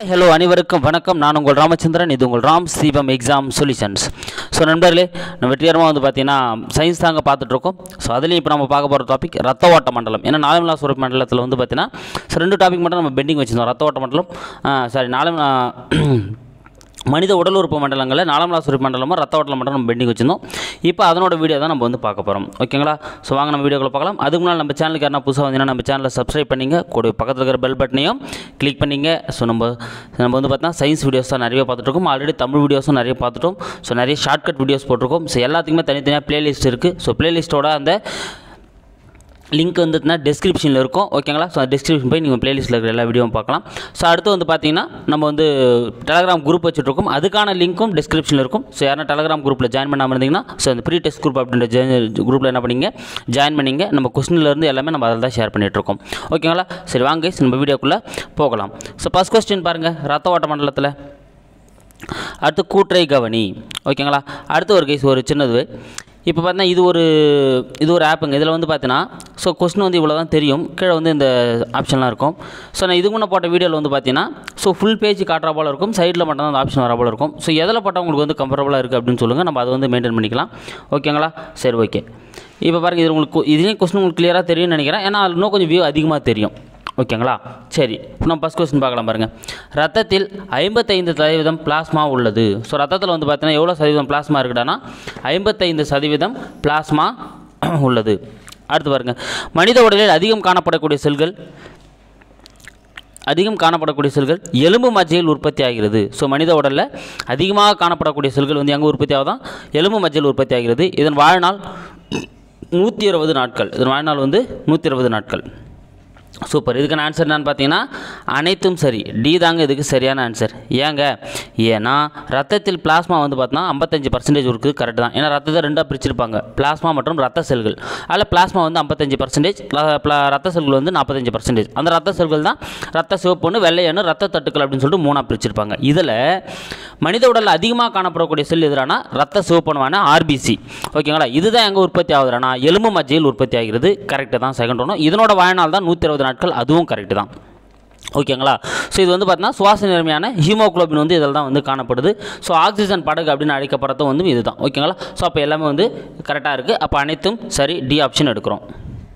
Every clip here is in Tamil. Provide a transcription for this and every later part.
ஹலோ அனைவருக்கும் வணக்கம் நான் உங்கள் ராமச்சந்திரன் இது உங்கள் Ram Sivam exam solutions so நண்பர்களே நம்ம வெற்றிகரமாக வந்து பார்த்தீங்கன்னா சயின்ஸ் தாங்க பார்த்துட்ருக்கோம் ஸோ அதுலேயும் இப்போ நம்ம பார்க்க போகிற டாபிக் ரத்த ஓட்ட மண்டலம் ஏன்னா நாலமிலா சுரப்பு மண்டலத்தில் வந்து பார்த்தீங்கன்னா ஸோ ரெண்டு டாபிக் மட்டும் நம்ம பெண்டிங் வச்சுருந்தோம் ரத்த ஓட்ட மண்டலம் சாரி நாலம் மனித உடல் உறுப்பு மண்டலங்களில் நாலாமலா சுரப்பு மண்டலமும் ரத்த ஓட்டல் மண்டலம் நம்ம பெண்டிங் வச்சிருந்தோம் இப்போ அதனோட வீடியோ தான் நம்ம வந்து பார்க்க போகிறோம் ஓகேங்களா ஸோ வாங்க நம்ம வீடியோக்குள்ள பார்க்கலாம் அதுக்கு முன்னால் நம்ம சேனலுக்கு யாரா புதுசாக வந்தீங்கன்னா நம்ம சேனலை சப்ஸ்கிரைப் பண்ணிங்க கூட பக்கத்தில் இருக்கிற பெல் பட்டனையும் கிளிக் பண்ணிங்க ஸோ நம்ம நம்ம வந்து பார்த்தா சயின்ஸ் வீடியோஸ் தான் நிறைய பார்த்துட்ருக்கோம் ஆல்ரெடி தமிழ் வீடியோஸும் நிறைய பார்த்துட்டோம் ஸோ நிறைய ஷார்ட்கட் வீடியோஸ் போட்டிருக்கோம் ஸோ எல்லாத்துக்குமே தனித்தனியாக பிளேலிஸ்ட் இருக்குது ஸோ பிளேலிஸ்ட்டோட அந்த லிங்க் வந்துட்டுனா டிஸ்கிரிப்ஷனில் இருக்கும் ஓகேங்களா ஸோ டிஸ்கிரிப்ஷன் போய் நீங்கள் பிளேலிஸ்ட்டில் இருக்கிற எல்லா வீடியோவும் பார்க்கலாம் ஸோ அடுத்து வந்து பார்த்தீங்கன்னா நம்ம வந்து டெலகிராம் குரூப் வச்சுட்ருக்கோம் அதுக்கான லிங்க்கும் டிஸ்கிரிப்ஷனில் இருக்கும் ஸோ யாரும் டெலகிராம் குரூப்பில் ஜாயின் பண்ணாமல் இருந்தீங்கன்னா ஸோ அந்த ப்ரீ டெஸ்ட் குரூப் அப்படின்ற குரூப்பில் என்ன பண்ணீங்க ஜாயின் பண்ணிங்க நம்ம கொஸ்டின்லேருந்து எல்லாமே நம்ம அதில் தான் ஷேர் பண்ணிகிட்ருக்கோம் ஓகேங்களா சரி வாங்க guys, நம்ம வீடியோக்குள்ளே போகலாம் ஸோ ஃபஸ்ட் கொஸ்டின் பாருங்கள் ரத்த ஓட்ட மண்டலத்தில் அடுத்து கூற்றை கவனி ஓகேங்களா அடுத்து ஒரு கேஸ் ஒரு சின்னது இப்போ பார்த்தீங்கன்னா இது ஒரு இது ஒரு ஆப்புங்க இதில் வந்து பார்த்தீங்கன்னா ஸோ கொஸ்டின் வந்து இவ்வளோ தான் தெரியும் கீழே வந்து இந்த ஆப்ஷன்லாம் இருக்கும் ஸோ நான் இதுக்கு முன்னே போட்ட வீடியோவில் வந்து பார்த்தீங்கன்னா ஸோ ஃபுல் பேஜ் காட்டுற போல இருக்கும் சைடில் மட்டும் தான் அந்த ஆப்ஷன் வர போல இருக்கும் ஸோ எதில் போட்டால் உங்களுக்கு வந்து கம்ஃபர்டபுளாக இருக்குது அப்படின்னு சொல்லுங்கள் நம்ம அதை வந்து மெயின்டைன் பண்ணிக்கலாம் ஓகேங்களா சரி ஓகே இப்போ பாருங்கள் இது உங்களுக்கு இதுலேயும் கொஸ்டின் உங்களுக்கு கிளியராக தெரியும்னு நினைக்கிறேன் ஏன்னா அதில் இன்னும் கொஞ்சம் வியூ அதிகமாக தெரியும் ஓகேங்களா சரி இப்போ நம்ம ஃபஸ்ட் கொஸ்டின் பார்க்கலாம் பாருங்கள் ரத்தத்தில் ஐம்பத்தைந்து சதவீதம் பிளாஸ்மா உள்ளது ஸோ ரத்தத்தில் வந்து பார்த்தீங்கன்னா எவ்வளோ சதவீதம் பிளாஸ்மா இருக்குடானா ஐம்பத்தைந்து சதவீதம் பிளாஸ்மா உள்ளது அடுத்து பாருங்கள் மனித உடலில் அதிகம் காணப்படக்கூடிய செல்கள் அதிகம் காணப்படக்கூடிய செல்கள் எலும்பு மஜ்ஜையில் உற்பத்தி ஆகிறது ஸோ மனித உடலில் அதிகமாக காணப்படக்கூடிய செல்கள் வந்து எங்கே உற்பத்தி ஆகுதான் எலும்பு மஜ்ஜையில் உற்பத்தி ஆகிறது இதன் வாழ்நாள் நூற்றி இருபது நாட்கள் இதன் வாழ்நாள் வந்து நூற்றி இருபது நாட்கள் சூப்பர் இதுக்கான ஆன்சர் என்னன்னு பார்த்தீங்கன்னா அனைத்தும் சரி டி தாங்க இதுக்கு சரியான ஆன்சர் ஏங்க ஏன்னா ரத்தத்தில் பிளாஸ்மா வந்து பார்த்தீங்கன்னா ஐம்பத்தஞ்சு பர்சன்டேஜ் இருக்குது கரெக்ட் தான் ஏன்னா ரத்தத்தை ரெண்டாக பிரிச்சிருப்பாங்க பிளாஸ்மா மற்றும் ரத்த செல்கள் அதில் பிளாஸ்மா வந்து ஐம்பத்தஞ்சு பர்சன்டேஜ் ரத்த செல்கள் வந்து நாற்பத்தஞ்சு பர்சன்டேஜ் அந்த ரத்த செல்கள் தான் ரத்த சிவப்பொண்ணு வெள்ளையணு ரத்த தட்டுக்கள் அப்படின்னு சொல்லிட்டு மூணாக பிரிச்சிருப்பாங்க இதில் மனித உடலில் அதிகமாக காணப்படக்கூடிய செல் எதுறானா ரத்த சிவப்பணுவான ஆர்பிசி ஓகேங்களா இதுதான் எங்கே உற்பத்தி ஆகுதுனா எலும்பு மஜ்ஜையில் உற்பத்தி ஆகிறது கரெக்டு தான் செகண்ட் ஒன்று இதனோட வாழ்நாள் தான் நூற்றி இருபது நாட்கள் அதுவும் கரெக்டு தான் ஓகேங்களா ஸோ இது வந்து பார்த்தீங்கன்னா சுவாச நிறமையான ஹீமோகுளோபின் வந்து இதில் தான் வந்து காணப்படுது ஸோ ஆக்சிஜன் படகு அப்படின்னு அழைக்கப்படுறதும் வந்து இதுதான் ஓகேங்களா ஸோ அப்போ எல்லாமே வந்து கரெக்டாக இருக்குது அப்போ அனைத்தும் சரி டி ஆப்ஷன் எடுக்கிறோம்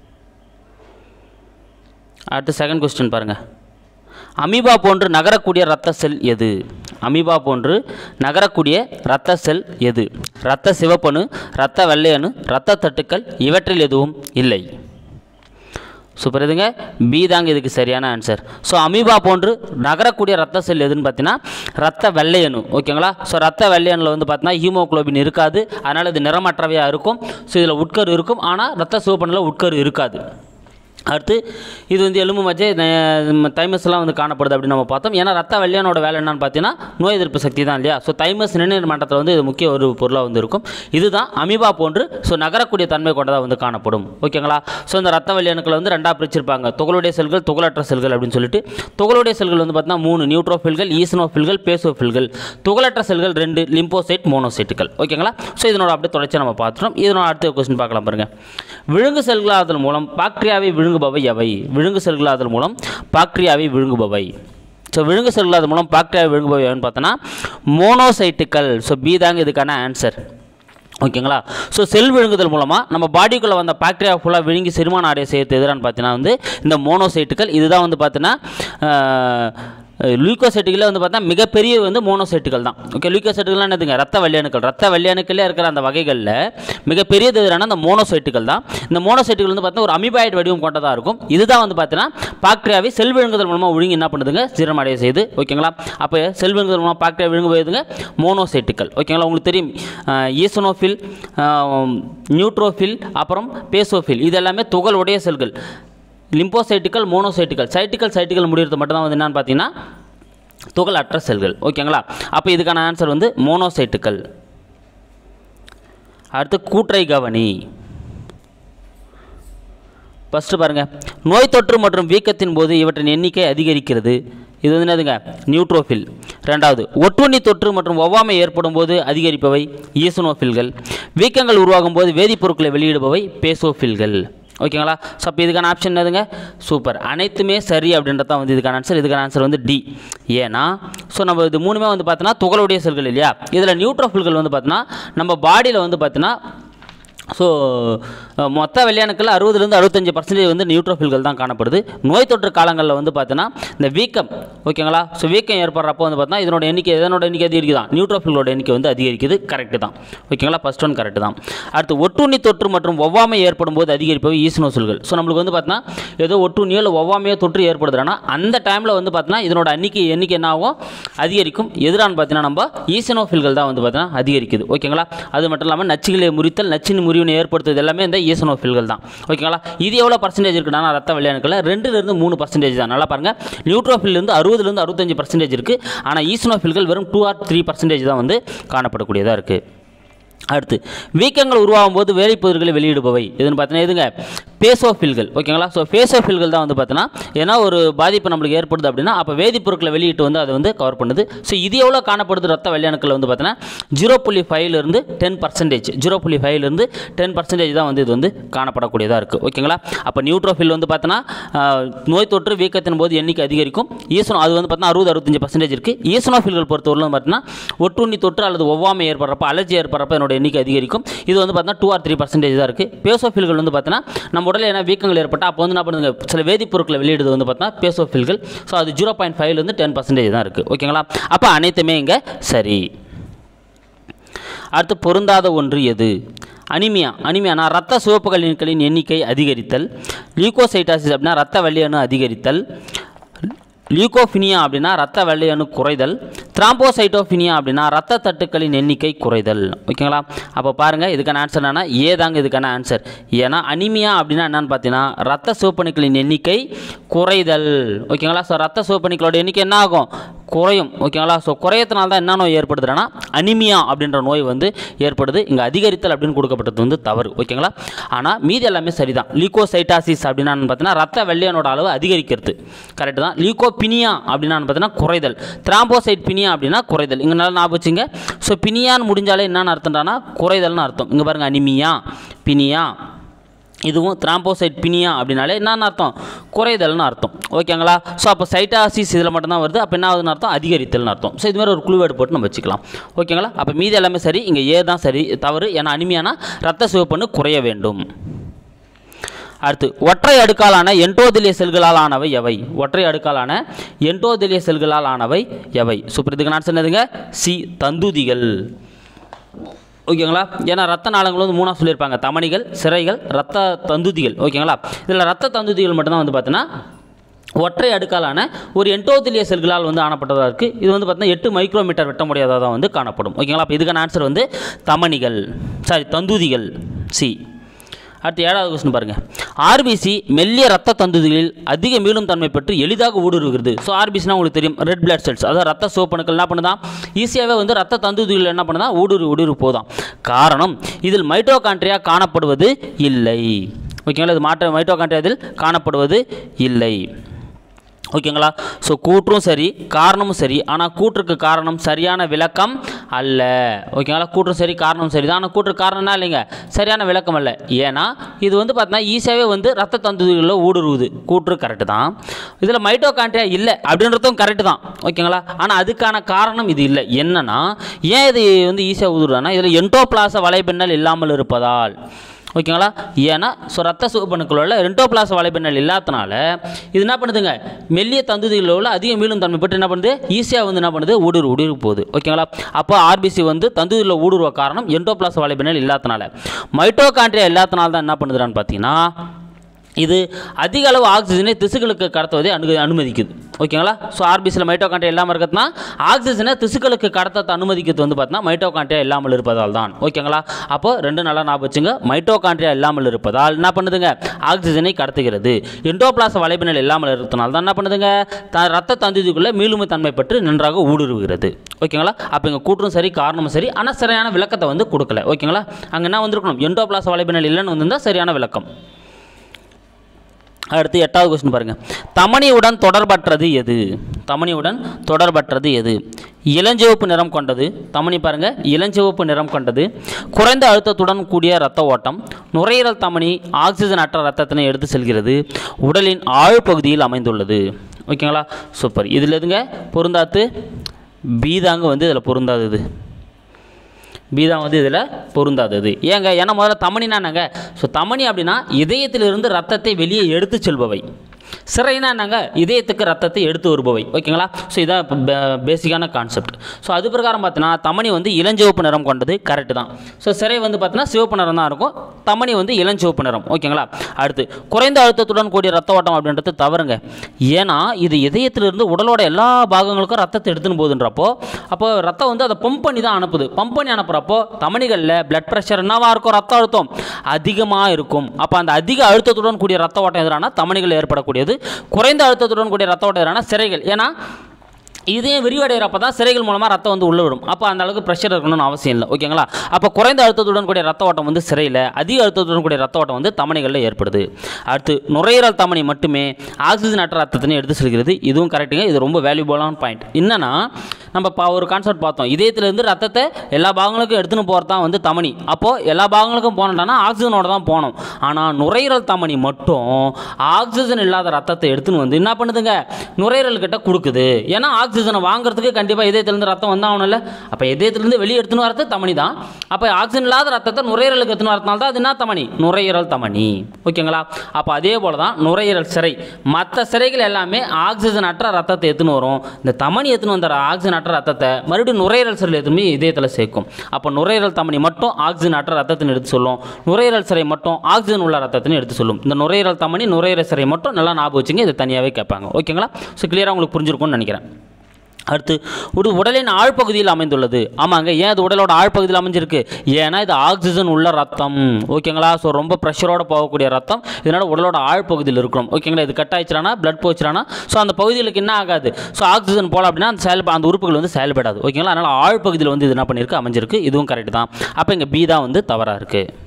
அடுத்து செகண்ட் கொஸ்டின் பாருங்கள் அமீபா போன்று நகரக்கூடிய இரத்த செல் எது அமீபா போன்று நகரக்கூடிய இரத்த செல் எது இரத்த சிவப்பணு இரத்த வெள்ளையணு இரத்த தட்டுக்கள் இவற்றில் எதுவும் இல்லை சூப்பர் இதுங்க பி தாங்க இதுக்கு சரியான ஆன்சர் ஸோ அமீபா போன்று நகரக்கூடிய ரத்த செல் எதுன்னு பார்த்தீங்கன்னா ரத்த வெள்ளையணு ஓகேங்களா ஸோ ரத்த வெள்ளையணில் வந்து பார்த்தீங்கன்னா ஹீமோகுளோபின் இருக்காது அதனால் இது நிறமற்றவையாக இருக்கும் ஸோ இதில் உட்கரு இருக்கும் ஆனால் ரத்த சிவப்பணில் உட்கரு இருக்காது அடுத்து இது வந்து எலும்பு மஜ்ஜை தைமஸ்லாம் வந்து காணப்படுது அப்படின்னு நம்ம பார்த்தோம் ஏன்னா ரத்த வெள்ளையனோட வேலை என்னன்னு பார்த்தீங்கன்னா நோய் எதிர்ப்பு சக்தி தான் இல்லையா ஸோ தைமஸ் நிணநீர் மண்டலத்தில் வந்து இது முக்கிய ஒரு பொருளாக வந்து இருக்கும் இதுதான் அமீபா போன்று ஸோ நகரக்கூடிய தன்மை கொண்டதாக வந்து காணப்படும் ஓகேங்களா ஸோ இந்த ரத்த வெள்ளையணுக்களை வந்து ரெண்டாக பிரிச்சிருப்பாங்க துகளுடைய செல்கள் துகளற்ற செல்கள் அப்படின்னு சொல்லிட்டு துகளுடைய செல்கள் வந்து பார்த்தீங்கன்னா மூணு நியூட்ரோஃபில்கள் ஈசனோஃபில்கள் பேசோஃபில்கள் துகளற்ற செல்கள் ரெண்டு லிம்போசைட் மோனோசைட்டுகள் ஓகேங்களா ஸோ இதனோட அப்படியே தொடர்ச்சி நம்ம பார்த்துட்டோம் இதனோட அடுத்த கொஸ்டின் பார்க்கலாம் பாருங்கள் விழுங்கு செல்களாதல் மூலம் பாக்டீரியாவை விழுங்குபவை எவை விழுங்கு செல்களாதல் மூலம் பாக்டீரியாவை விழுங்குபவை ஸோ விழுங்கு செல்களாதல் மூலம் பாக்டீரியாவை விழுங்குபவை எவன்னு பார்த்தோன்னா மோனோசைட்டுக்கள் ஸோ பி தாங்க இதுக்கான ஆன்சர் ஓகேங்களா ஸோ செல் விழுங்குதல் மூலமாக நம்ம பாடிக்குள்ளே வந்த பாக்டீரியா ஃபுல்லாக விழுங்கி செரிமான அடைய செய்யறது எதிரான்னு பார்த்தீங்கன்னா வந்து இந்த மோனோசைட்டுகள் இதுதான் வந்து பார்த்தீங்கன்னா லூக்கோசைட்டுகளில் வந்து பார்த்தா மிகப்பெரிய வந்து மோனோசைட்டுகள் தான் ஓகே லூக்கோசைட்டுகள்லாம் என்னதுங்க ரத்த வெள்ளையணுக்கள் ரத்த வெள்ளையணுக்களே இருக்கிற அந்த வகைகளில் மிகப்பெரியது எதிரான அந்த மோனோசைட்டுகள் தான் இந்த மோனோசைட்டுகள் வந்து பார்த்தா ஒரு அமிபாய்டு வடிவம் கொண்டதாக இருக்கும் இதுதான் வந்து பார்த்தீங்கன்னா பாக்டீரியாவை செல் விழுங்குதல் மூலமாக விழுங்கி என்ன பண்ணுதுங்க ஜீரணம் அடைய செய்யுது ஓகேங்களா அப்போ செல் விழுங்குதல் மூலமாக பாக்டீரியா விழுங்கு போயுதுங்க மோனோசைட்டுகள் ஓகேங்களா உங்களுக்கு தெரியும் ஈசனோஃபில் நியூட்ரோஃபில் அப்புறம் பேசோஃபில் இது எல்லாமே துகள் உடைய செல்கள் லிம்போசைட்டுகள் மோனோசைட்டுகள் சைட்டுகள் சைட்டுகள் முடிகிறது மட்டும் தான் வந்து என்னன்னு பார்த்தீங்கன்னா துகள் அற்ற செல்கள் ஓகேங்களா அப்போ இதுக்கான ஆன்சர் வந்து மோனோசைட்டுகள் அடுத்து கூற்றை கவனி ஃபஸ்ட்டு பாருங்கள் நோய் தொற்று மற்றும் வீக்கத்தின் போது இவற்றின் எண்ணிக்கை அதிகரிக்கிறது இது வந்து என்னதுங்க நியூட்ரோஃபில் ரெண்டாவது ஒட்டுண்ணி தொற்று மற்றும் ஒவ்வாமை ஏற்படும் போது அதிகரிப்பவை ஈசனோஃபில்கள் வீக்கங்கள் உருவாகும் போது வேதிப்பொருட்களை வெளியிடுபவை பேசோஃபில்கள் ஓகேங்களா ஸோ அப்போ இதுக்கான ஆப்ஷன் என்னதுங்க சூப்பர் அனைத்துமே சரி அப்படின்றது தான் வந்து இதுக்கான ஆன்சர் இதுக்கான ஆன்சர் வந்து டி ஏன்னா ஸோ நம்ம இது மூணுமே வந்து பார்த்தோன்னா துகளுடைய செல்கள் இல்லையா இதில் நியூட்ரோஃபில்கள் வந்து பார்த்தோன்னா நம்ம பாடியில் வந்து பார்த்தோன்னா ஸோ மொத்த வெள்ளையணுக்கள் அறுபதுலேருந்து அறுபத்தஞ்சு பர்சன்டேஜ் வந்து நியூட்ரோஃபில்கள் தான் காணப்படுது நோய் தொற்று காலங்களில் வந்து பார்த்தோன்னா இந்த வீக்கம் ஓகேங்களா ஸோ வீக்கம் ஏற்படுறப்போ வந்து பார்த்தா இதனோட எண்ணிக்கை எதனோட எண்ணிக்கை அதிகரிக்குதான் நியூட்ரோஃபில்களோட எண்ணிக்கை வந்து அதிகரிக்குது கரெக்டு தான் ஓகேங்களா ஃபஸ்ட் ஒன் கரெக்டு தான் அடுத்து ஒட்டுண்ணி தொற்று மற்றும் ஒவ்வாமை ஏற்படும் போது அதிகரிப்பவை ஈஸ்னோசல்கள் ஸோ நம்மளுக்கு வந்து பார்த்தோன்னா ஏதோ ஒட்டுண்ணியோ இல்லை ஒவ்வாமையோ தொற்று ஏற்படுதுன்னா அந்த டைமில் வந்து பார்த்தோன்னா இதனோட எண்ணிக்கை எண்ணிக்கை என்ன ஆகும் அதிகரிக்கும் எதிரான்னு பார்த்தீங்கன்னா நம்ம ஈசனோஃபில்கள் தான் வந்து பார்த்தீங்கன்னா அதிகரிக்குது ஓகேங்களா அது மட்டும் இல்லாமல் நச்சுகளை முறித்தல் நச்சின் முறிவினை ஏற்படுத்துவது எல்லாமே இந்த ஈசனோஃபில்கள் தான் ஓகேங்களா இது எவ்வளோ பர்சன்டேஜ் இருக்குன்னா ரத்த வெள்ளையணுக்கள் ரெண்டுலேருந்து மூணு பர்சன்டேஜ் தான் நல்லா பாருங்கள் நியூட்ரோஃபில்லேருந்து அறுபதுலேருந்து அறுபத்தஞ்சு பர்சன்டேஜ் இருக்குது ஆனால் ஈசனோஃபில்கள் வெறும் டூ ஆர் த்ரீ பர்சன்டேஜ் தான் வந்து காணப்படக்கூடியதாக இருக்குது அடுத்து வீக்கங்கள் உருவாகும் போது வேலைப்பொருட்களை வெளியிடுபவை இதுன்னு பார்த்தீங்கன்னா எதுங்க பேசோஃபில்கள் ஓகேங்களா ஸோ பேசோஃபில்கள் தான் வந்து பார்த்தீங்கன்னா ஏன்னா ஒரு பாதிப்பு நம்மளுக்கு ஏற்படுது அப்படின்னா அப்போ வேதிப்பொருட்களை வெளியிட்டு வந்து அதை வந்து கவர் பண்ணுது ஸோ இது எவ்வளோ காணப்படுது ரத்த வெள்ளையணுக்கள் வந்து பார்த்தீங்கன்னா ஜீரோ புள்ளி ஃபைவ்லேருந்து டென் பர்சன்டேஜ் ஜீரோ புள்ளி ஃபைவ்லேருந்து டென் பர்சன்டேஜ் தான் வந்து இது வந்து காணப்படக்கூடியதாக இருக்குது ஓகேங்களா அப்போ நியூட்ரோஃபில் வந்து பார்த்தோன்னா நோய் தொற்று வீக்கத்தின் போது எண்ணிக்கை அதிகரிக்கும் ஈசனோ அது வந்து பார்த்தீங்கன்னா அறுபது அறுபத்தஞ்சு பர்சன்டேஜ் இருக்குது ஈசனோஃபில்கள் பொறுத்தவரையிலும் பார்த்தீங்கன்னா ஒட்டுண்ணி தொற்று அல்லது ஒவ்வாமை ஏற்படுறப்ப அலர்ஜி ஏற்படுறப்ப என்னோட எண்ணிக்கை அதிகரிக்கும் இது வந்து பார்த்தீங்கன்னா டூ ஆர் த்ரீ பர்சன்டேஜ் தான் இருக்குது பேசோஃபில்கள் வந்து பார்த்தீங்கன்னா நம்ம உடலில் என்ன வீக்கங்கள் ஏற்பட்டால் அப்போ வந்து என்ன பண்ணுங்க சில வேதிப்பொருட்களை வெளியிடுது வந்து பார்த்தீங்கன்னா பேசோஃபில்கள் ஸோ அது ஜீரோ பாயிண்ட் ஃபைவ்லேருந்து டென் பர்சன்டேஜ் தான் இருக்குது ஓகேங்களா அப்போ அனைத்துமே இங்கே சரி அடுத்து பொருந்தாத ஒன்று எது அனிமியா அனிமியானா ரத்த சிவப்புகளின்களின் எண்ணிக்கை அதிகரித்தல் லியூகோசைட்டாசிஸ் அப்படின்னா ரத்த வெள்ளையணு அதிகரித்தல் லியூகோஃபினியா அப்படின்னா ரத்த வெள்ளையணு குறைதல் த்ராம்போசைட்டோஃபினியா அப்படின்னா ரத்த தட்டுக்களின் எண்ணிக்கை குறைதல் ஓகேங்களா அப்போ பாருங்கள் இதுக்கான ஆன்சர் என்னன்னா ஏ தாங்க இதுக்கான ஆன்சர் ஏன்னா அனிமியா அப்படின்னா என்னன்னு பார்த்தீங்கன்னா ரத்த சிவப்பணுக்களின் எண்ணிக்கை குறைதல் ஓகேங்களா ஸோ ரத்த சிவப்பணுக்களோட எண்ணிக்கை என்ன ஆகும் குறையும் ஓகேங்களா ஸோ குறையத்தினால தான் என்ன நோய் ஏற்படுதுன்னா அனிமியா அப்படின்ற நோய் வந்து ஏற்படுது இங்கே அதிகரித்தல் அப்படின்னு கொடுக்கப்பட்டது வந்து தவறு ஓகேங்களா ஆனால் மீதி எல்லாமே சரிதான் லீகோசைட்டாசிஸ் அப்படின்னா பார்த்தீங்கன்னா ரத்த வெள்ளையனோட அளவு அதிகரிக்கிறது கரெக்டு தான் லீகோபினியா அப்படின்னா பார்த்தீங்கன்னா குறைதல் த்ராம்போசைட் பினியா அப்படின்னா குறைதல் இங்கே நல்லா ஞாபகம் வச்சுங்க ஸோ பினியான்னு முடிஞ்சாலே என்னென்னு அர்த்தம்டானா குறைதல்னு அர்த்தம் இங்கே பாருங்கள் அனிமியா பினியா இதுவும் த்ராம்போசைட் பினியா அப்படின்னாலே என்னன்னு அர்த்தம் குறைதல்னு அர்த்தம் ஓகேங்களா ஸோ அப்போ சைட்டாசிஸ் இதில் மட்டும்தான் வருது அப்போ என்ன ஆகுதுன்னு அர்த்தம் அதிகரித்தல்னு அர்த்தம் ஸோ இது மாதிரி ஒரு குழுவேடு போட்டு நம்ம வச்சுக்கலாம் ஓகேங்களா அப்போ மீதி எல்லாமே சரி இங்கே ஏ தான் சரி தவறு ஏன்னா அனிமையானா ரத்த சிவப்புன்னு குறைய வேண்டும் அடுத்து ஒற்றை அடுக்காலான என்டோதிலிய செல்களால் ஆனவை எவை ஒற்றை அடுக்காலான என்டோதிலிய செல்களால் ஆனவை எவை சூப்பர் இதுக்கு நான் சொன்னதுங்க சி தந்துதிகள் ஓகேங்களா ஏன்னா ரத்த நாளங்கள் வந்து மூணாக சொல்லியிருப்பாங்க தமனிகள் சிறைகள் ரத்த தந்துதிகள் ஓகேங்களா இதில் ரத்த தந்துதிகள் மட்டும்தான் வந்து பார்த்தீங்கன்னா ஒற்றை அடுக்காலான ஒரு என்டோதிலிய செல்களால் வந்து ஆனப்பட்டதாக இருக்குது இது வந்து பார்த்தீங்கன்னா எட்டு மைக்ரோமீட்டர் வெட்டமுடையதாக தான் வந்து காணப்படும் ஓகேங்களா அப்போ இதுக்கான ஆன்சர் வந்து தமனிகள் சாரி தந்துதிகள் சி அடுத்து ஏழாவது கொஸ்டின் பாருங்கள் ஆர்பிசி மெல்லிய ரத்த தந்துதிகளில் அதிக மீளும் தன்மை பெற்று எளிதாக ஊடுருவுகிறது ஸோ ஆர்பிசினா உங்களுக்கு தெரியும் ரெட் பிளட் செல்ஸ் அதாவது ரத்த சிவப்பணுக்கள் என்ன பண்ணுதான் ஈஸியாகவே வந்து ரத்த தந்துதிகள் என்ன பண்ணுதா ஊடுருவி ஊடுருவி போதாம் காரணம் இதில் மைட்டோகாண்ட்ரியா காணப்படுவது இல்லை ஓகேங்களா இது மாற்ற மைட்டோகாண்ட்ரியா இதில் காணப்படுவது இல்லை ஓகேங்களா ஸோ கூற்றும் சரி காரணமும் சரி ஆனால் கூற்றுக்கு காரணம் சரியான விளக்கம் அல்ல ஓகேங்களா கூற்றும் சரி காரணமும் சரி தான் ஆனால் கூற்று காரணம்னா இல்லைங்க சரியான விளக்கம் அல்ல ஏன்னா இது வந்து பார்த்தீங்கன்னா ஈஸியாகவே வந்து ரத்த தந்துகளில் ஊடுருவுது கூற்று கரெக்டு தான் இதில் மைட்டோகாண்ட்ரியா இல்லை அப்படின்றதும் கரெக்டு தான் ஓகேங்களா ஆனால் அதுக்கான காரணம் இது இல்லை என்னன்னா ஏன் இது வந்து ஈஸியாக ஊடுருதுன்னா இதில் என்டோபிளாச வலைப்பின்னல் இல்லாமல் இருப்பதால் ஓகேங்களா ஏன்னா ஸோ ரத்த சிவப்பணுக்களோட ரெண்டோபிளாச வலைப்பின்னல் இல்லாதனால இது என்ன பண்ணுதுங்க மெல்லிய தந்துதிகளில் உள்ள அதிக மீளும் தன்மை பெற்று என்ன பண்ணுது ஈஸியாக வந்து என்ன பண்ணுது ஊடுருவு ஊடுருவு போகுது ஓகேங்களா அப்போ ஆர்பிசி வந்து தந்துதியில் ஊடுருவ காரணம் என்டோபிளாச வலைப்பின்னல் இல்லாதனால மைட்டோகாண்ட்ரியா இல்லாதனால தான் என்ன பண்ணுதுறான்னு பார்த்தீங்கன்னா இது அதிக அளவு ஆக்சிஜனை திசுக்களுக்கு கடத்துவதை அனு அனுமதிக்குது ஓகேங்களா ஸோ ஆர்பிசியில் மைட்டோகாண்ட்ரியா இல்லாமல் இருக்கிறதுனா ஆக்சிஜனை திசுக்களுக்கு கடத்த அனுமதிக்கிறது வந்து பார்த்தீங்கன்னா மைட்டோகாண்ட்ரியா இல்லாமல் இருப்பதால் தான் ஓகேங்களா அப்போ ரெண்டு நல்லா ஞாபகம் வச்சுங்க மைட்டோகாண்ட்ரியா இல்லாமல் இருப்பதால் என்ன பண்ணுதுங்க ஆக்சிஜனை கடத்துகிறது எண்டோபிளாச வலைப்பினல் இல்லாமல் இருக்கிறதுனால தான் என்ன பண்ணுதுங்க த ரத்த தந்துதிக்குள்ளே மீளுமை தன்மை பற்றி நன்றாக ஊடுருவுகிறது ஓகேங்களா அப்போ இங்கே கூற்றும் சரி காரணமும் சரி ஆனால் சரியான விளக்கத்தை வந்து கொடுக்கல ஓகேங்களா அங்கே என்ன வந்திருக்கணும் எண்டோபிளாச வலைப்பினல் இல்லைன்னு வந்திருந்தால் சரியான விளக்கம் அடுத்து எட்டாவது கொஸ்டின் பாருங்கள் தமனியுடன் தொடர்பற்றது எது தமனியுடன் தொடர்பற்றது எது இளஞ்சிவப்பு நிறம் கொண்டது தமனி பாருங்கள் இளஞ்சிவப்பு நிறம் கொண்டது குறைந்த அழுத்தத்துடன் கூடிய இரத்த ஓட்டம் நுரையீரல் தமனி ஆக்சிஜன் அற்ற இரத்தத்தினை எடுத்து செல்கிறது உடலின் ஆழ்பகுதியில் அமைந்துள்ளது ஓகேங்களா சூப்பர் இதில் எதுங்க பொருந்தாத்து பீதாங்க வந்து இதில் பொருந்தாதது பீதா வந்து இதில் பொருந்தாதது ஏங்க ஏன்னா முதல்ல தமணினா என்னங்க ஸோ தமணி அப்படின்னா இதயத்திலிருந்து ரத்தத்தை வெளியே எடுத்து செல்பவை சிறைனா என்னங்க இதயத்துக்கு ரத்தத்தை எடுத்து வருபவை ஓகேங்களா ஸோ இதான் இப்போ பேசிக்கான கான்செப்ட் ஸோ அது பிரகாரம் பார்த்தீங்கன்னா தமணி வந்து இளஞ்சிவப்பு நிறம் கொண்டது கரெக்டு தான் ஸோ சிறை வந்து பார்த்தீங்கன்னா சிவப்பு நிறம் தான் இருக்கும் தமணி வந்து இளஞ்சிவப்பு நிறம் ஓகேங்களா அடுத்து குறைந்த அழுத்தத்துடன் கூடிய ரத்த ஓட்டம் அப்படின்றது தவறுங்க ஏன்னா இது இதயத்திலிருந்து உடலோட எல்லா பாகங்களுக்கும் ரத்தத்தை எடுத்துன்னு போகுதுன்றப்போ அப்போ ரத்தம் வந்து அதை பம்ப் பண்ணி தான் அனுப்புது பம்ப் பண்ணி அனுப்புகிறப்போ தமணிகளில் பிளட் ப்ரெஷர் என்னவா இருக்கும் ரத்த அழுத்தம் அதிகமாக இருக்கும் அப்போ அந்த அதிக அழுத்தத்துடன் கூடிய ரத்த ஓட்டம் எதிரான தமணிகள் ஏற்படக்கூடியது குறைந்த அழுத்தத்துடன் கூடிய ரத்த ஓட்டம் எதிரான சிறைகள் ஏன்னா இதயம் விரிவடைகிறப்ப தான் சிறைகள் மூலமாக ரத்தம் வந்து உள்ள விடும் அப்போ அந்த அளவுக்கு ப்ரெஷர் இருக்கணும்னு அவசியம் இல்லை ஓகேங்களா அப்போ குறைந்த அழுத்தத்துடன் கூடிய ரத்த ஓட்டம் வந்து சிறையில் அதிக அழுத்தத்துடன் கூடிய ரத்த ஓட்டம் வந்து தமணிகளில் ஏற்படுது அடுத்து நுரையீரல் தமனி மட்டுமே ஆக்சிஜன் அற்ற ரத்தத்தினை எடுத்து செல்கிறது இதுவும் கரெக்டுங்க இது ரொம்ப வேல்யூபலான பாயிண்ட் என்னன்னா நம்ம பா ஒரு கான்செப்ட் பார்த்தோம் இதயத்திலேருந்து ரத்தத்தை எல்லா பாகங்களுக்கும் எடுத்துன்னு போகிறது தான் வந்து தமனி அப்போது எல்லா பாகங்களுக்கும் போனோம்னா ஆக்சிஜனோட தான் போகணும் ஆனால் நுரையீரல் தமனி மட்டும் ஆக்சிஜன் இல்லாத ரத்தத்தை எடுத்துன்னு வந்து என்ன பண்ணுதுங்க நுரையீரல் கிட்ட கொடுக்குது ஏன்னா ஆக்சிஜனை வாங்குறதுக்கு கண்டிப்பாக இதயத்திலேருந்து ரத்தம் வந்தாகணும்ல அப்போ இதயத்திலேருந்து வெளியே எடுத்துன்னு வரது தமனி தான் அப்போ ஆக்சிஜன் இல்லாத ரத்தத்தை நுரையீரலுக்கு எடுத்துன்னு வரதுனால தான் அது என்ன தமனி நுரையீரல் தமனி ஓகேங்களா அப்போ அதே போல் தான் நுரையீரல் சிறை மற்ற சிறைகள் எல்லாமே ஆக்சிஜன் அற்ற ரத்தத்தை எடுத்துன்னு வரும் இந்த தமனி எடுத்துன்னு வந்த ஆக்சிஜன் அற்ற ரத்தத்தை மறுபடியும் நுரையீரல் சிறையில் எடுத்துன்னு போய் இதயத்தில் சேர்க்கும் அப்போ நுரையீரல் தமனி மட்டும் ஆக்சிஜன் அற்ற ரத்தத்தின்னு எடுத்து சொல்லும் நுரையீரல் சிறை மட்டும் ஆக்சிஜன் உள்ள ரத்தத்தின்னு எடுத்து சொல்லும் இந்த நுரையீரல் தமனி நுரையீரல் சிறை மட்டும் நல்லா ஞாபகம் வச்சுங்க இது தனியாகவே கேட்பாங்க ஓகேங்களா ஸோ கிளியராக உங்களுக்கு புரிஞ்சிருக்கும்னு நினைக்கிறேன் அடுத்து ஒரு உடலின் ஆழ்பகுதியில் அமைந்துள்ளது ஆமாங்க ஏன் அது உடலோட ஆழ்பகுதியில் அமைஞ்சிருக்கு ஏன்னா இது ஆக்சிஜன் உள்ள ரத்தம் ஓகேங்களா ஸோ ரொம்ப ப்ரெஷரோட போகக்கூடிய ரத்தம் இதனால் உடலோட ஆழ்பகுதியில் இருக்கணும் ஓகேங்களா இது கட் ஆயிடுச்சுனா பிளட் போச்சுனா ஸோ அந்த பகுதிகளுக்கு என்ன ஆகாது ஸோ ஆக்சிஜன் போல அப்படின்னா அந்த செயல் அந்த உறுப்புகள் வந்து செயல்படாது ஓகேங்களா அதனால் ஆழ்பகுதியில் வந்து இது என்ன பண்ணியிருக்கு அமைஞ்சிருக்கு இதுவும் கரெக்ட் தான் அப்போ இங்கே பி தான் வந்து தவறாக இருக்குது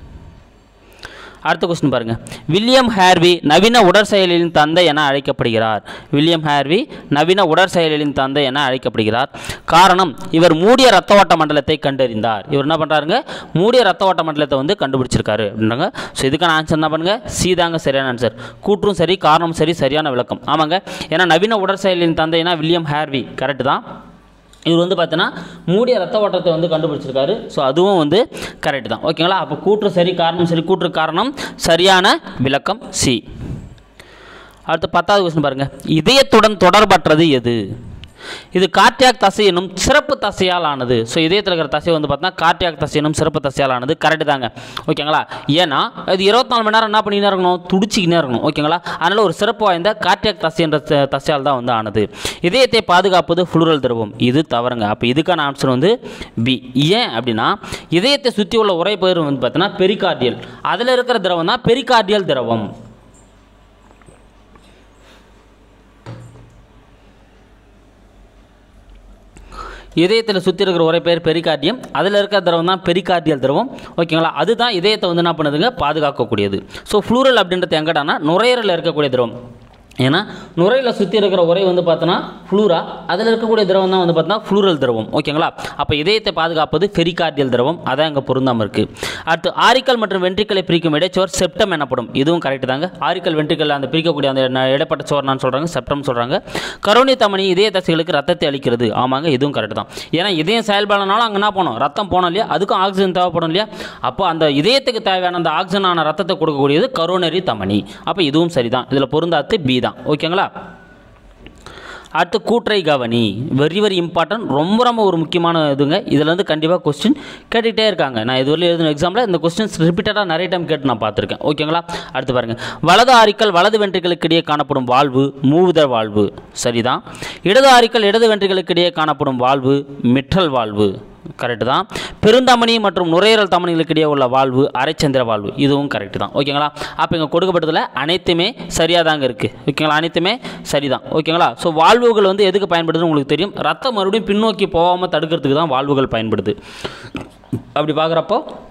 அடுத்த கொஸ்டின் பாருங்க வில்லியம் ஹேர்வி நவீன உடற்செயலின் தந்தை என அழைக்கப்படுகிறார் வில்லியம் ஹேர்வி நவீன உடற்செயலின் தந்தை என அழைக்கப்படுகிறார் காரணம் இவர் மூடிய ரத்த ஓட்ட மண்டலத்தை கண்டறிந்தார் இவர் என்ன பண்ணுறாருங்க மூடிய ரத்த ஓட்ட மண்டலத்தை வந்து கண்டுபிடிச்சிருக்காரு அப்படின்றாங்க ஸோ இதுக்கான ஆன்சர் என்ன பண்ணுங்க சி தாங்க சரியான ஆன்சர் கூற்றும் சரி காரணம் சரி சரியான விளக்கம் ஆமாங்க ஏன்னா நவீன உடற்செயலின் தந்தைனா வில்லியம் ஹேர்வி கரெக்டு தான் இவர் வந்து பார்த்தீங்கன்னா மூடிய ரத்த ஓட்டத்தை வந்து கண்டுபிடிச்சிருக்காரு ஸோ அதுவும் வந்து கரெக்ட் தான் ஓகேங்களா அப்போ கூற்று சரி காரணம் சரி கூற்று காரணம் சரியான விளக்கம் சி அடுத்து பத்தாவது கொஸ்டின் பாருங்கள் இதயத்துடன் தொடர்பற்றது எது இது கார்டியாக் தசை என்னும் சிறப்பு தசையால் ஆனது ஸோ இதயத்தில் இருக்கிற தசை வந்து பார்த்தீங்கன்னா கார்டியாக் தசை என்னும் சிறப்பு தசையால் ஆனது கரெக்டு தாங்க ஓகேங்களா ஏன்னா அது இருபத்தி நாலு மணி நேரம் என்ன பண்ணிக்கினே இருக்கணும் துடிச்சிக்கினே இருக்கணும் ஓகேங்களா அதனால் ஒரு சிறப்பு வாய்ந்த கார்டியாக் தசை என்ற த- தசையால் தான் வந்து ஆனது இதயத்தை பாதுகாப்பது ஃப்ளூரல் திரவம் இது தவறுங்க அப்போ இதுக்கான ஆன்சர் வந்து பி ஏன் அப்படின்னா இதயத்தை சுற்றி உள்ள உரைப்பயிர் வந்து பார்த்தீங்கன்னா பெரிகார்டியல் அதில் இருக்கிற திரவம் தான் பெரிகார்டியல் திரவம் இதயத்தில் சுற்றி இருக்கிற ஒரே பேர் பெரிகார்டியம் அதில் இருக்கிற திரவம் தான் பெரிகார்டியல் திரவம் ஓகேங்களா அதுதான் இதயத்தை வந்து என்ன பண்ணுதுங்க பாதுகாக்கக்கூடியது ஸோ ஃப்ளூரல் அப்படின்றது எங்கடானா நுரையீரலில் இருக்கக்கூடிய திரவம் ஏன்னா நுரையில் சுற்றி இருக்கிற உரை வந்து பார்த்தோன்னா ஃப்ளூரா அதில் இருக்கக்கூடிய திரவம் தான் வந்து பார்த்தோன்னா ஃப்ளூரல் திரவம் ஓகேங்களா அப்போ இதயத்தை பாதுகாப்பது பெரிகார்டியல் திரவம் அதான் இங்கே பொருந்தாமல் இருக்குது அடுத்து ஆரிக்கல் மற்றும் வென்ட்ரிக்கலை பிரிக்கும் இடைச்சுவர் செப்டம் எனப்படும் இதுவும் கரெக்ட் தாங்க ஆரிக்கல் வென்ட்ரிக்கல் அந்த பிரிக்கக்கூடிய அந்த ந- இடைப்பட்ட சுவர்னான்னு சொல்கிறாங்க செப்டம் சொல்கிறாங்க கரோனி தமனி இதய தசைகளுக்கு ரத்தத்தை அளிக்கிறது ஆமாங்க இதுவும் கரெக்ட் தான் ஏன்னா இதயம் செயல்படனாலும் அங்கே என்ன போகணும் ரத்தம் போனோம் இல்லையா அதுக்கும் ஆக்சிஜன் தேவைப்படும் இல்லையா அப்போ அந்த இதயத்துக்கு தேவையான அந்த ஆக்சிஜனான ரத்தத்தை கொடுக்கக்கூடியது கரோனரி தமனி அப்போ இதுவும் சரிதான் இதில் பொருந்தாத்து பி தான் ஓகேங்களா அடுத்து கூற்றை கவனி வெரி வெரி இம்பார்ட்டன்ட் ரொம்ப ரொம்ப ஒரு முக்கியமான இதுங்க இதில் வந்து கண்டிப்பாக கொஸ்டின் கேட்டுக்கிட்டே இருக்காங்க நான் இதுவரை எழுதின எக்ஸாமில் இந்த கொஸ்டின்ஸ் ரிப்பீட்டடாக நிறைய டைம் கேட்டு நான் பார்த்துருக்கேன் ஓகேங்களா அடுத்து பாருங்கள் வலது ஆரிக்கல் வலது வென்ட்ரிகளுக்கு இடையே காணப்படும் வாழ்வு மூவுதல் வாழ்வு சரிதான் இடது ஆரிக்கல் இடது வென்ட்ரிகளுக்கு இடையே காணப்படும் வாழ்வு மிற்றல் வாழ்வு கரெக்டு தான் பெருந்தமனி மற்றும் நுரையீரல் தமனிகளுக்கு இடையே உள்ள வாழ்வு அரைச்சந்திர வாழ்வு இதுவும் கரெக்டு தான் ஓகேங்களா அப்போ இங்கே கொடுக்கப்பட்டதில் அனைத்துமே சரியாக தாங்க இருக்குது ஓகேங்களா அனைத்துமே சரிதான் ஓகேங்களா ஸோ வாழ்வுகள் வந்து எதுக்கு பயன்படுதுன்னு உங்களுக்கு தெரியும் ரத்தம் மறுபடியும் பின்னோக்கி போகாமல் தடுக்கிறதுக்கு தான் வாழ்வுகள் பயன்படுது அப்படி பார்க்குறப்போ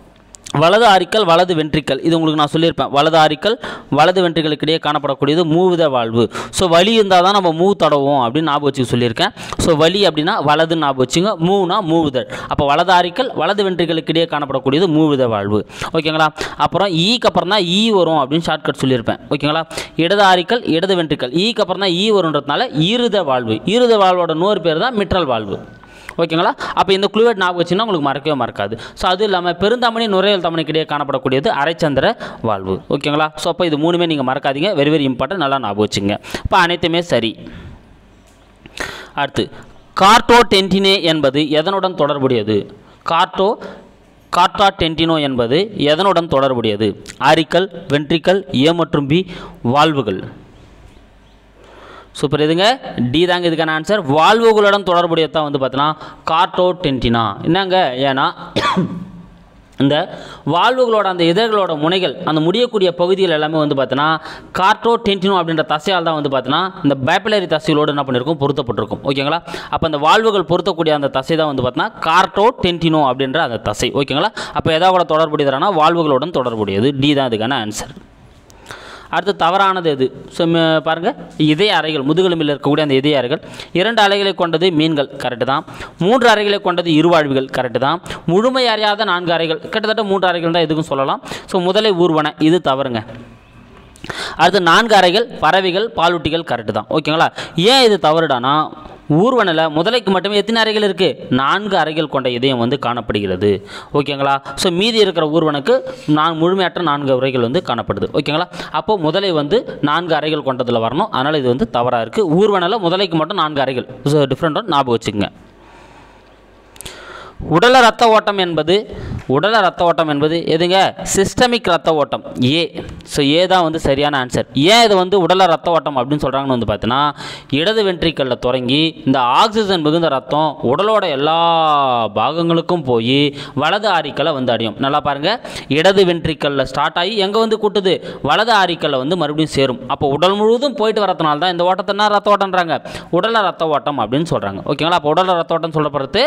வலது ஆரிக்கல் வலது வென்ட்ரிக்கல் இது உங்களுக்கு நான் சொல்லியிருப்பேன் வலது ஆரிக்கல் வலது வென்ட்ரிக்கலுக்கு இடையே காணப்படக்கூடியது மூவித வாழ்வு ஸோ வலி இருந்தால் தான் நம்ம மூவ் தடவோம் அப்படின்னு ஞாபகம் வச்சுக்க சொல்லியிருக்கேன் ஸோ வலி அப்படின்னா வலது ஞாபகம் வச்சுங்க மூவ்னா மூவுதல் அப்போ வலது ஆரிக்கல் வலது வென்ட்ரிக்கலுக்கு இடையே காணப்படக்கூடியது மூவித வாழ்வு ஓகேங்களா அப்புறம் ஈக்கு அப்புறம் தான் ஈ வரும் அப்படின்னு ஷார்ட்கட் சொல்லியிருப்பேன் ஓகேங்களா இடது ஆரிக்கல் இடது வென்ட்ரிக்கல் ஈக்கு அப்புறம் தான் ஈ வருன்றதுனால ஈருத வாழ்வு ஈருத வாழ்வோட நூறு பேர் தான் மிட்ரல் வாழ்வு ஓகேங்களா அப்போ இந்த குளுவேட் ஞாபகம் வச்சுன்னா உங்களுக்கு மறக்கவே மறக்காது ஸோ அது இல்லாமல் பெருந்தமணி நுரையல் தமணிக்கு இடையே காணப்படக்கூடியது அரைச்சந்திர வாழ்வு ஓகேங்களா ஸோ அப்போ இது மூணுமே நீங்கள் மறக்காதீங்க வெரி வெரி இம்பார்ட்டன்ட் நல்லா ஞாபகம் வச்சுங்க இப்போ அனைத்துமே சரி அடுத்து கார்டோ டென்டினே என்பது எதனுடன் தொடர்புடையது கார்டோ கார்டா டென்டினோ என்பது எதனுடன் தொடர்புடையது ஆரிக்கல் வென்ட்ரிக்கல் ஏ மற்றும் பி வாழ்வுகள் சூப்பர் இதுங்க டி தாங்க இதுக்கான ஆன்சர் வாழ்வுகளுடன் தொடர்புடையது தான் வந்து பார்த்தீங்கன்னா கார்டோ டென்டினா என்னங்க ஏன்னா இந்த வாழ்வுகளோட அந்த இதழ்களோட முனைகள் அந்த முடியக்கூடிய பகுதிகள் எல்லாமே வந்து பார்த்தீங்கன்னா கார்டோ டென்டினோ அப்படின்ற தசையால் தான் வந்து பார்த்தீங்கன்னா இந்த பேப்பிலரி தசைகளோடு என்ன பண்ணியிருக்கும் பொருத்தப்பட்டிருக்கும் ஓகேங்களா அப்போ அந்த வாழ்வுகள் பொருத்தக்கூடிய அந்த தசை தான் வந்து பார்த்தீங்கன்னா கார்டோ டென்டினோ அப்படின்ற அந்த தசை ஓகேங்களா அப்போ எதாவது தொடர்புடையதுனா வாழ்வுகளுடன் தொடர்புடையது டி தான் இதுக்கான ஆன்சர் அடுத்து தவறானது எது ஸோ பாருங்கள் இதய அறைகள் முதுகெலும்பில் இருக்கக்கூடிய அந்த இதய அறைகள் இரண்டு அறைகளை கொண்டது மீன்கள் கரெக்டு தான் மூன்று அறைகளை கொண்டது இருவாழ்விகள் கரெக்டு தான் முழுமை அறியாத நான்கு அறைகள் கிட்டத்தட்ட மூன்று அறைகள் தான் எதுக்கும் சொல்லலாம் ஸோ முதலை ஊர்வன இது தவறுங்க அடுத்து நான்கு அறைகள் பறவைகள் பாலூட்டிகள் கரெக்டு தான் ஓகேங்களா ஏன் இது தவறுடானா ஊர்வனில் முதலைக்கு மட்டுமே எத்தனை அறைகள் இருக்குது நான்கு அறைகள் கொண்ட இதயம் வந்து காணப்படுகிறது ஓகேங்களா ஸோ மீதி இருக்கிற ஊர்வனுக்கு நான் முழுமையற்ற நான்கு அறைகள் வந்து காணப்படுது ஓகேங்களா அப்போது முதலை வந்து நான்கு அறைகள் கொண்டதில் வரணும் அதனால் இது வந்து தவறாக இருக்குது ஊர்வனில் முதலைக்கு மட்டும் நான்கு அறைகள் ஸோ டிஃப்ரெண்ட்டாக ஞாபகம் வச்சுக்கோங்க உடல ரத்த ஓட்டம் என்பது உடல ரத்த ஓட்டம் என்பது எதுங்க சிஸ்டமிக் ரத்த ஓட்டம் ஏ ஸோ ஏ தான் வந்து சரியான ஆன்சர் ஏன் இது வந்து உடல ரத்த ஓட்டம் அப்படின்னு சொல்கிறாங்கன்னு வந்து பார்த்தீங்கன்னா இடது வென்ட்ரிக்கலில் தொடங்கி இந்த ஆக்சிஜன் மிகுந்த ரத்தம் உடலோட எல்லா பாகங்களுக்கும் போய் வலது ஆரிக்கலை வந்து அடையும் நல்லா பாருங்கள் இடது வென்ட்ரிக்கலில் ஸ்டார்ட் ஆகி எங்கே வந்து கூட்டுது வலது ஆரிக்கலில் வந்து மறுபடியும் சேரும் அப்போ உடல் முழுவதும் போயிட்டு வரதுனால தான் இந்த ஓட்டத்தை என்ன ரத்த ஓட்டம்ன்றாங்க உடல ரத்த ஓட்டம் அப்படின்னு சொல்கிறாங்க ஓகேங்களா அப்போ உடல ரத்த ஓட்டம் சொல்லப்படுறது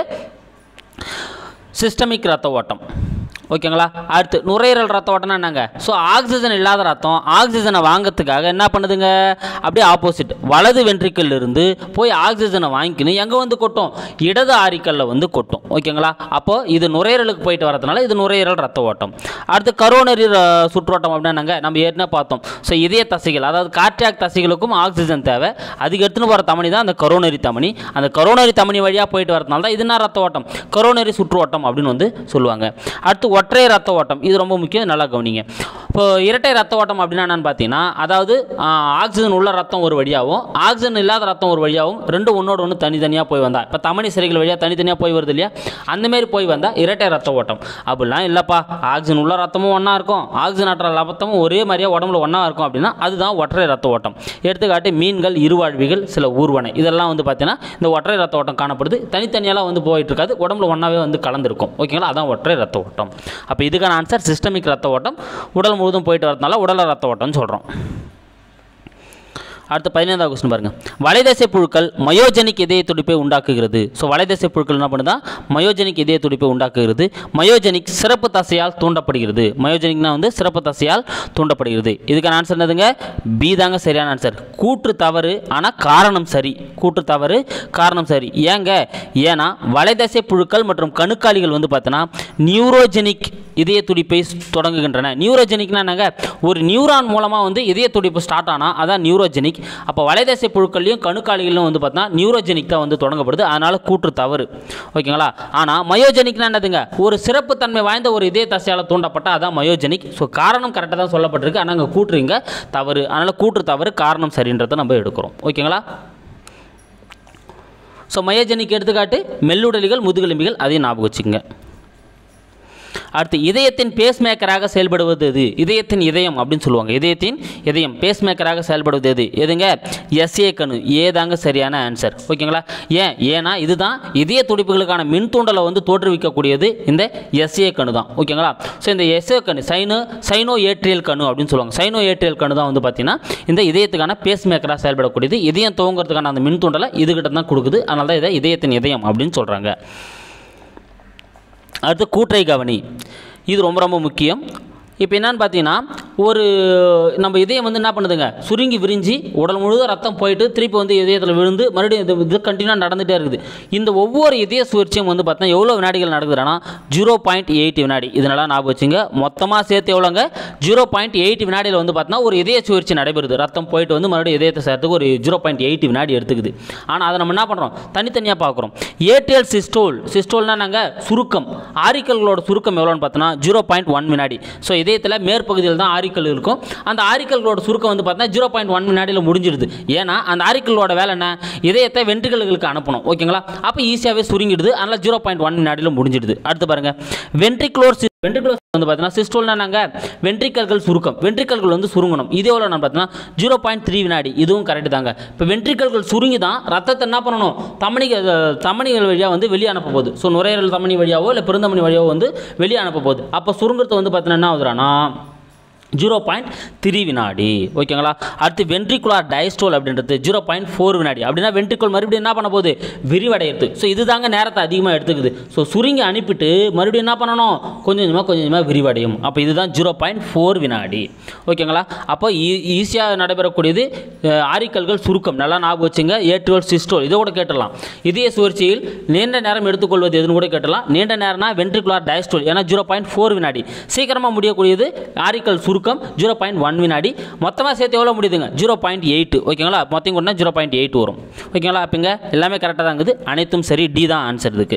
சிஸ்டமிக் ரத்த ஓட்டம் ஓகேங்களா அடுத்து நுரையீரல் ரத்த ஓட்டம்னா என்னங்க ஸோ ஆக்சிஜன் இல்லாத ரத்தம் ஆக்சிஜனை வாங்கிறதுக்காக என்ன பண்ணுதுங்க அப்படியே ஆப்போசிட் வலது வென்ட்ரிக்கல்ல இருந்து போய் ஆக்சிஜனை வாங்கிக்கணும் எங்கே வந்து கொட்டும் இடது ஆரிக்கல்ல வந்து கொட்டும் ஓகேங்களா அப்போ இது நுரையீரலுக்கு போயிட்டு வரதுனால இது நுரையீரல் ரத்த ஓட்டம் அடுத்து கரோனரி ர- சுற்றோட்டம் அப்படின்னா என்னங்க நம்ம ஏற்கனவே பார்த்தோம் ஸோ இதய தசைகள் அதாவது கார்டியாக் தசைகளுக்கும் ஆக்சிஜன் தேவை அதுக்கு எடுத்துன்னு போகிற தமனி தான் அந்த கரோனரி தமனி அந்த கரோனரி தமனி வழியாக போயிட்டு வரதுனால தான் இது என்ன ரத்த ஓட்டம் கரோனரி சுற்றுவோட்டம் அப்படின்னு வந்து சொல்லுவாங்க அடுத்து ஒற்றை ரத்த ஓட்டம் இது ரொம்ப முக்கியம் நல்லா கவனிங்க இப்போ இரட்டை ரத்த ஓட்டம் அப்படின்னா என்னன்னு பார்த்தீங்கன்னா அதாவது ஆ, ஆக்சிஜன் உள்ள ரத்தம் ஒரு வழியாகவும் ஆக்சிஜன் இல்லாத ரத்தம் ஒரு வழியாகவும் ரெண்டு ஒன்றோட ஒன்று தனித்தனியாக போய் வந்தா இப்போ தமனி சிறைகள் வழியாக தனித்தனியாக போய் வருது இல்லையா அந்த மாதிரி போய் வந்தால் இரட்டை ரத்த ஓட்டம் அப்படிலாம் இல்லைப்பா ஆக்சிஜன் உள்ள ரத்தமும் ஒன்றா இருக்கும் ஆக்சிஜன் அற்ற ரத்தமும் ஒரே மாதிரியாக உடம்புல ஒன்றா இருக்கும் அப்படின்னா அதுதான் ஒற்றை ரத்த ஓட்டம் எடுத்துக்காட்டு மீன்கள் இருவாழ்விகள் சில ஊர்வனை இதெல்லாம் வந்து பார்த்தீங்கன்னா இந்த ஒற்றை ரத்த ஓட்டம் காணப்படுது தனித்தனியாலாம் வந்து போயிட்டு இருக்காது உடம்புல ஒன்றாவே வந்து கலந்துருக்கும் ஓகேங்களா அதான் ஒற்றை ரத்த ஓட்டம் அப்போ இதுக்கான ஆன்சர் சிஸ்டமிக் ரத்த ஓட்டம் உடல் முழுவதும் போயிட்டு வரதுனால உடல் ரத்த ஓட்டம்னு சொல்கிறோம் அடுத்து பதினைந்தாவது கொஸ்டின் பாருங்க வலைதசை புழுக்கள் மயோஜெனிக் இதய துடிப்பை உண்டாக்குகிறது ஸோ வலைதசை புழுக்கள் என்ன பண்ணுதா மயோஜெனிக் இதய துடிப்பை உண்டாக்குகிறது மயோஜெனிக் சிறப்பு தசையால் தூண்டப்படுகிறது மயோஜெனிக்னா வந்து சிறப்பு தசையால் தூண்டப்படுகிறது இதுக்கான ஆன்சர் என்னதுங்க பி தாங்க சரியான ஆன்சர் கூற்று தவறு ஆனால் காரணம் சரி கூற்று தவறு காரணம் சரி ஏங்க ஏன்னா வலைதசை புழுக்கள் மற்றும் கணுக்காலிகள் வந்து பார்த்தோன்னா நியூரோஜெனிக் இதய துடிப்பை தொடங்குகின்றன நியூரோஜெனிக்னா என்னங்க ஒரு நியூரான் மூலமாக வந்து இதய துடிப்பு ஸ்டார்ட் ஆனால் அதான் நியூரோஜெனிக் அப்போ வலைதசை புழுக்கள்லையும் கணுக்காலிகளிலும் வந்து பார்த்தா நியூரோஜெனிக் தான் வந்து தொடங்கப்படுது அதனால் கூற்று தவறு ஓகேங்களா ஆனால் மயோஜெனிக்னா என்னதுங்க ஒரு சிறப்பு தன்மை வாய்ந்த ஒரு இதய தசையால் தூண்டப்பட்ட அதான் மயோஜெனிக் ஸோ காரணம் கரெக்டாக தான் சொல்லப்பட்டிருக்கு ஆனால் அங்கே கூற்றுங்க தவறு அதனால் கூற்று தவறு காரணம் சரின்றதை நம்ம எடுக்கிறோம் ஓகேங்களா ஸோ மயோஜெனிக் எடுத்துக்காட்டு மெல்லுடலிகள் முதுகெலும்பிகள் அதையும் ஞாபகம் வச்சுக்கோங்க அடுத்து இதயத்தின் பேஸ் மேக்கராக செயல்படுவது எது இதயத்தின் இதயம் அப்படின்னு சொல்லுவாங்க இதயத்தின் இதயம் பேஸ் மேக்கராக செயல்படுவது எது எதுங்க எஸ்ஏ கணு ஏ தாங்க சரியான ஆன்சர் ஓகேங்களா ஏன் ஏன்னா இதுதான் இதய துடிப்புகளுக்கான மின் தூண்டலை வந்து தோற்றுவிக்கக்கூடியது இந்த எஸ்ஏ கணு தான் ஓகேங்களா ஸோ இந்த எஸ்ஏ கணு சைனோ சைனோ ஏட்ரியல் கணு அப்படின்னு சொல்லுவாங்க சைனோ ஏட்ரியல் கணு தான் வந்து பார்த்தீங்கன்னா இந்த இதயத்துக்கான பேஸ் மேக்கராக செயல்படக்கூடியது இதயம் துவங்குறதுக்கான அந்த மின் தூண்டலை இதுகிட்ட தான் கொடுக்குது அதனால தான் இதை இதயத்தின் இதயம் அப்படின்னு சொல்கிறாங்க அடுத்து கூற்றை கவனி இது ரொம்ப ரொம்ப முக்கியம் இப்போ என்னன்னு பார்த்தீங்கன்னா ஒரு நம்ம இதயம் வந்து என்ன பண்ணுதுங்க சுருங்கி விரிஞ்சு உடல் முழுவதும் ரத்தம் போயிட்டு திருப்பி வந்து இதயத்தில் விழுந்து மறுபடியும் இது இது கண்டினியூ நடந்துகிட்டே இருக்குது இந்த ஒவ்வொரு இதய சுழற்சியும் வந்து பார்த்தீங்கன்னா எவ்வளோ வினாடிகள் நடக்குதுன்னா ஜீரோ பாயிண்ட் எயிட் வினாடி இதனால ஞாபகம் வச்சுங்க மொத்தமாக சேர்த்து எவ்வளோங்க ஜீரோ பாயிண்ட் எயிட் வினாடியில் வந்து பார்த்தீங்கன்னா ஒரு இதய சுழற்சி நடைபெறுது ரத்தம் போயிட்டு வந்து மறுபடியும் இதயத்தை சேர்த்துக்கு ஒரு ஜீரோ பாயிண்ட் எயிட் வினாடி எடுத்துக்குது ஆனால் அதை நம்ம என்ன பண்ணுறோம் தனித்தனியாக பார்க்குறோம் ஏடிஎல் சிஸ்டோல் சிஸ்டோல்னா நாங்கள் சுருக்கம் ஆரிக்கல்களோட சுருக்கம் எவ்வளோன்னு பார்த்தோன்னா ஜீரோ பாயிண்ட் ஒன் வினாடி ஸோ இதயத்தில் மேற்பகுதியில் தான் ஆரிக்கல் இருக்கும் அந்த ஆரிக்கல்களோட சுருக்கம் வந்து பார்த்தீங்கன்னா ஜீரோ பாயிண்ட் ஒன் வினாடியில் முடிஞ்சிடுது ஏன்னா அந்த ஆரிக்கலோட வேலை என்ன இதயத்தை வென்ட்ரிகல்களுக்கு அனுப்பணும் ஓகேங்களா அப்போ ஈஸியாகவே சுருங்கிடுது அதனால் ஜீரோ பாயிண்ட் ஒன் வினாடியில் முடிஞ்சிடுது அடுத்து பாருங்கள் வென்ட்ரிகுலோர் வென்ட்ரிகுலர் வந்து பார்த்தீங்கன்னா சிஸ்டோல்னா நாங்கள் வென்ட்ரிக்கல்கள் சுருக்கம் வென்ட்ரிக்கல்கள் வந்து சுருங்கணும் இது எவ்வளோ நான் பார்த்தீங்கன்னா ஜீரோ பாயிண்ட் த்ரீ வினாடி இதுவும் கரெக்டு தாங்க இப்போ வென்ட்ரிக்கல்கள் சுருங்கி தான் ரத்தத்தை என்ன பண்ணணும் தமனிகள் தமனிகள் வழியாக வந்து வெளியே அனுப்ப போகுது ஸோ நுரையீரல் தமனி வழியாவோ இல்லை பெருந்தமனி வழியாவோ வந்து வெளியே அனுப்ப போகுது அப்போ சுருங்குறது வந்து பார்த்தீங்கன்னா என்ன ஆகுதுறானா ஜீரோ பாயிண்ட் த்ரீ வினாடி ஓகேங்களா அடுத்து வென்ட்ரிகுலார் டயஸ்டோல் அப்படின்றது ஜீரோ பாயிண்ட் ஃபோர் வினாடி அப்படின்னா வென்ட்ரிகுல் மறுபடியும் என்ன பண்ண போகுது விரிவடையிறது ஸோ இதுதாங்க நேரத்தை அதிகமாக எடுத்துக்குது ஸோ சுருங்கி அனுப்பிட்டு மறுபடியும் என்ன பண்ணணும் கொஞ்சம் கொஞ்சமாக கொஞ்சம் கொஞ்சமாக விரிவடையும் அப்போ இதுதான் ஜீரோ பாயிண்ட் ஃபோர் வினாடி ஓகேங்களா அப்போ ஈஸியாக நடைபெறக்கூடியது அஹ், ஆரிக்கல்கள் சுருக்கம் நல்லா ஞாபகம் வச்சுங்க ஏற்றுவல் சிஸ்டோல் இதை கூட கேட்டலாம் இதய சுழற்சியில் நீண்ட நேரம் எடுத்துக்கொள்வது எதுன்னு கூட கேட்டலாம் நீண்ட நேரம்னா வென்ட்ரிகுலார் டயஸ்டோல் ஏன்னா ஜீரோ பாயிண்ட் ஃபோர் வினாடி சீக்கிரமாக முடியக்கூடியது ஆரிக்கல் சுருக்கம் ஜீரோ பாயிண்ட் ஒன் வினாடி மொத்தமாக சேர்த்து எவ்வளோ முடியுதுங்க ஜீரோ பாயிண்ட் எயிட் ஓகேங்களா மொத்தம் கொண்டா ஜீரோ பாயிண்ட் எயிட் வரும் ஓகேங்களா அப்போங்க எல்லாமே கரெக்டாக தான் இருக்குது அனைத்தும் சரி டி தான் ஆன்சர் இதுக்கு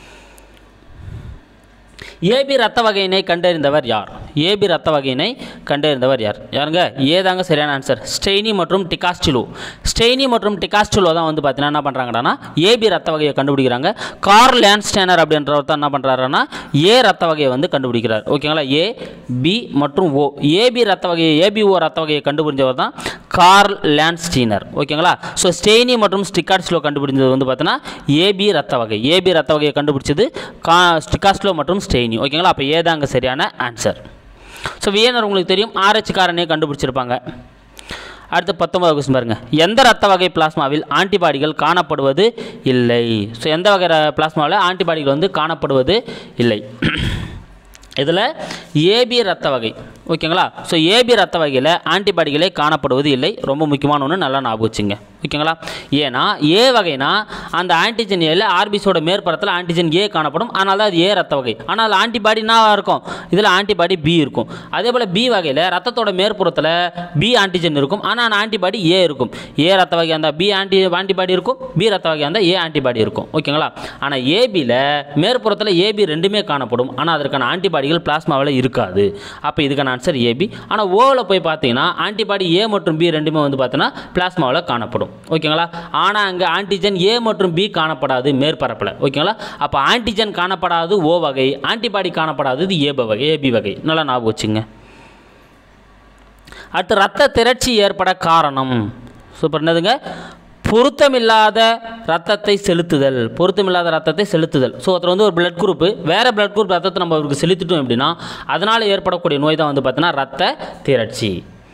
ஏபி ரத்த வகையினை கண்டறிந்தவர் யார் ஏபி ரத்த வகையினை கண்டறிந்தவர் யார் யாருங்க ஏ தாங்க சரியான ஆன்சர் ஸ்டெய்னி மற்றும் டிகாஸ்டிலோ ஸ்டெய்னி மற்றும் டிகாஸ்டிலோ தான் வந்து பார்த்தீங்கன்னா என்ன பண்ணுறாங்கன்னா ஏபி ரத்த வகையை கண்டுபிடிக்கிறாங்க கார்ல் லேன்ஸ்டேனர் அப்படின்றவர் தான் என்ன பண்ணுறாருன்னா ஏ ரத்த வகையை வந்து கண்டுபிடிக்கிறார் ஓகேங்களா ஏ பி மற்றும் ஓ ஏபி ரத்த வகையை ஏபிஓ ரத்த வகையை கண்டுபிடிச்சவர் தான் கார்ல் லேன்ஸ்டீனர் ஓகேங்களா ஸோ ஸ்டெய்னி மற்றும் ஸ்டிகாட்ஸ்லோ கண்டுபிடிச்சது வந்து பார்த்தீங்கன்னா ஏபி ரத்த வகை ஏபி ரத்த வகையை கண்டுபிடிச்சது கா ஸ்டிகாஸ்லோ மற்றும் ஸ்டெய்னி ஓகேங்களா அப்போ ஏதாங்க சரியான ஆன்சர் ஸோ வியனர் உங்களுக்கு தெரியும் ஆர்ஹெச் காரனே கண்டுபிடிச்சிருப்பாங்க அடுத்து பத்தொன்பது கொஸ்டின் பாருங்க எந்த ரத்த வகை பிளாஸ்மாவில் ஆன்டிபாடிகள் காணப்படுவது இல்லை ஸோ எந்த வகை பிளாஸ்மாவில் ஆன்டிபாடிகள் வந்து காணப்படுவது இல்லை இதில் ஏபி ரத்த வகை ஓகேங்களா ஸோ ஏபி ரத்த வகையில் ஆன்டிபாடிகளே காணப்படுவது இல்லை ரொம்ப முக்கியமான ஒன்று நல்லா ஞாபகம் வச்சுங்க ஓகேங்களா ஏன்னா ஏ வகைனா அந்த ஆன்டிஜன் ஏல ஆர்பிஸோட மேற்புறத்தில் ஆன்டிஜன் ஏ காணப்படும் அதனால தான் அது ஏ ரத்த வகை ஆனால் ஆன்டிபாடி என்ன இருக்கும் இதில் ஆன்டிபாடி பி இருக்கும் அதே போல் பி வகையில் ரத்தத்தோட மேற்புறத்தில் பி ஆன்டிஜன் இருக்கும் ஆனால் ஆன்டிபாடி ஏ இருக்கும் ஏ ரத்த வகை அந்த பி ஆன்டி ஆன்டிபாடி இருக்கும் பி ரத்த வகை அந்த ஏ ஆன்டிபாடி இருக்கும் ஓகேங்களா ஆனால் ஏபியில் மேற்புறத்தில் ஏபி ரெண்டுமே காணப்படும் ஆனால் அதற்கான ஆன்டிபாடிகள் பிளாஸ்மாவில் இருக்காது அப்போ இதுக்கான ஆன்சர் ஏபி ஆனால் ஓவில் போய் பார்த்தீங்கன்னா ஆன்டிபாடி ஏ மற்றும் பி ரெண்டுமே வந்து பார்த்தீங்கன்னா பிளாஸ்மாவில் காணப்படும் ஓகேங்களா ஆனால் அங்கே ஆன்டிஜன் ஏ மற்றும் பி காணப்படாது மேற்பரப்பில் ஓகேங்களா அப்போ ஆன்டிஜன் காணப்படாது ஓ வகை ஆன்டிபாடி காணப்படாதது ஏ வகை ஏபி வகை நல்லா ஞாபகம் வச்சுங்க அடுத்து ரத்த திரட்சி ஏற்பட காரணம் சூப்பர் என்னதுங்க பொருத்தமில்லாத ரத்தத்தை செலுத்துதல் பொருத்தமில்லாத ரத்தத்தை செலுத்துதல் ஸோ ஒருத்தர் வந்து ஒரு பிளட் குரூப்பு வேறு பிளட் குரூப் ரத்தத்தை நம்ம அவருக்கு செலுத்திட்டோம் அப்படின்னா அதனால் ஏற்படக்கூடிய நோய் தான் வந்து பார்த்தீங்கன்னா ரத்த திரட்சி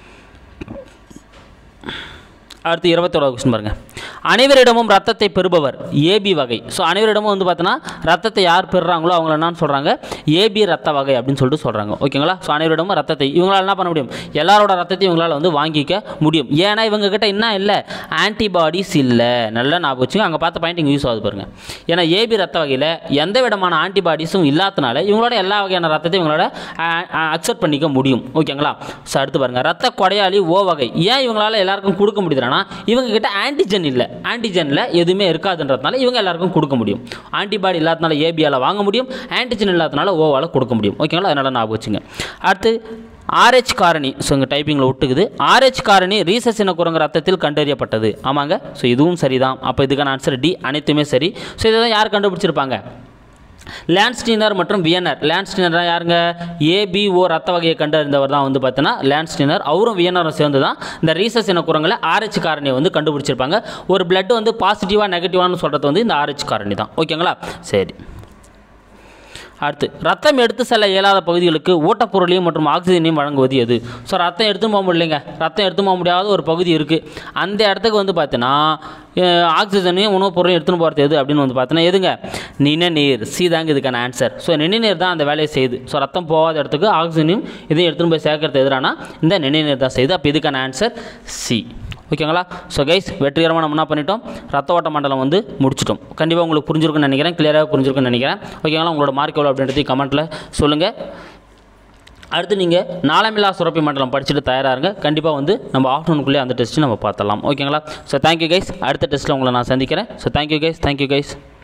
அடுத்து இருபத்தோராவது கொஸ்டின் பாருங்க அனைவரிடமும் ரத்தத்தை பெறுபவர் ஏபி வகை ஸோ அனைவரிடமும் வந்து பார்த்தோன்னா ரத்தத்தை யார் பெறுறாங்களோ அவங்கள என்னன்னு சொல்கிறாங்க ஏபி ரத்த வகை அப்படின்னு சொல்லிட்டு சொல்கிறாங்க ஓகேங்களா ஸோ அனைவரிடமும் ரத்தத்தை இவங்களால என்ன பண்ண முடியும் எல்லாரோட ரத்தத்தையும் இவங்களால வந்து வாங்கிக்க முடியும் ஏன்னா இவங்க கிட்ட என்ன இல்லை ஆன்டிபாடிஸ் இல்லை நல்லா ஞாபகம் வச்சுங்க அங்கே பார்த்த பாயிண்ட் இங்கே யூஸ் ஆகுது பாருங்க ஏன்னா ஏபி ரத்த வகையில் எந்த விதமான ஆன்டிபாடிஸும் இல்லாதனால இவங்களோட எல்லா வகையான ரத்தத்தையும் இவங்களோட அக்செப்ட் பண்ணிக்க முடியும் ஓகேங்களா ஸோ அடுத்து பாருங்க ரத்த கொடையாளி ஓ வகை ஏன் இவங்களால எல்லாருக்கும் கொடுக்க முடியுதுன்னா இவங்க கிட்ட ஆன்டிஜன் இல்லை ஆன்டிஜனில் எதுவுமே இருக்காதுன்றதுனால இவங்க எல்லாருக்கும் கொடுக்க முடியும் ஆன்டிபாடி இல்லாதனால ஏபியால் வாங்க முடியும் ஆன்டிஜன் இல்லாதனால ஓவால் கொடுக்க முடியும் ஓகேங்களா அதனால் ஞாபகம் வச்சுங்க அடுத்து ஆர்ஹெச் காரணி ஸோ இங்கே டைப்பிங்கில் விட்டுக்குது ஆர்ஹெச் காரணி ரீசஸ் என குரங்கு ரத்தத்தில் கண்டறியப்பட்டது ஆமாங்க ஸோ இதுவும் சரிதான் அப்போ இதுக்கான ஆன்சர் டி அனைத்துமே சரி ஸோ இதை தான் யார் கண்டுபிடிச்சிருப்பாங்க லேண்ட்ஸ்டீனர் மற்றும் வியனர் லேண்ட்ஸ்டீனர் யாருங்க ஏபிஓ ரத்த வகையை கண்டறிந்தவர் தான் வந்து பார்த்தீங்கன்னா லேண்ட்ஸ்டீனர் அவரும் வியனரும் சேர்ந்து தான் இந்த ரீசஸ் என குரங்களை ஆர்ஹெச் காரணியை வந்து கண்டுபிடிச்சிருப்பாங்க ஒரு பிளட் வந்து பாசிட்டிவாக நெகட்டிவானு சொல்கிறது வந்து இந்த ஆர்ஹெச் காரணி தான் ஓகேங்களா சரி அடுத்து ரத்தம் எடுத்து செல்ல இயலாத பகுதிகளுக்கு ஊட்டப்பொருளையும் மற்றும் ஆக்சிஜனையும் வழங்குவது எது ஸோ ரத்தம் எடுத்து போக முடியலைங்க ரத்தம் எடுத்து போக முடியாத ஒரு பகுதி இருக்குது அந்த இடத்துக்கு வந்து பார்த்தீங்கன்னா அஹ், ஆக்சிஜனையும் உணவுப் பொருளையும் எடுத்துன்னு போகிறது எது அப்படின்னு வந்து பார்த்தீங்கன்னா எதுங்க நிணநீர் சி தாங்க இதுக்கான ஆன்சர் ஸோ நிணநீர் தான் அந்த வேலையை செய்யுது ஸோ ரத்தம் போகாத இடத்துக்கு ஆக்சிஜனையும் இதையும் எடுத்துன்னு போய் சேர்க்கறது எதிரானா இந்த நிணநீர் தான் செய்யுது அப்போ இதுக்கான ஆன்சர் சி ஓகேங்களா ஸோ கைஸ் வெற்றிகரமாக நம்ம என்ன பண்ணிட்டோம் ரத்த ஓட்ட மண்டலம் வந்து முடிச்சிட்டோம் கண்டிப்பாக உங்களுக்கு புரிஞ்சிருக்குன்னு நினைக்கிறேன் கிளியராக புரிஞ்சிருக்குன்னு நினைக்கிறேன் ஓகேங்களா உங்களோட மார்க் எவ்வளோ அப்படின்றதையும் கமெண்ட்டில் சொல்லுங்கள் அடுத்து நீங்கள் நாளமில்லா சுரப்பி மண்டலம் படிச்சுட்டு தயாராக இருங்க கண்டிப்பாக வந்து நம்ம ஆஃப்டர்நூனுக்குள்ளே அந்த டெஸ்ட்டு நம்ம பார்த்தலாம் ஓகேங்களா ஸோ தேங்க்யூ கைஸ் அடுத்த டெஸ்ட்டில் உங்களை நான் சந்திக்கிறேன் so thank you guys thank you guys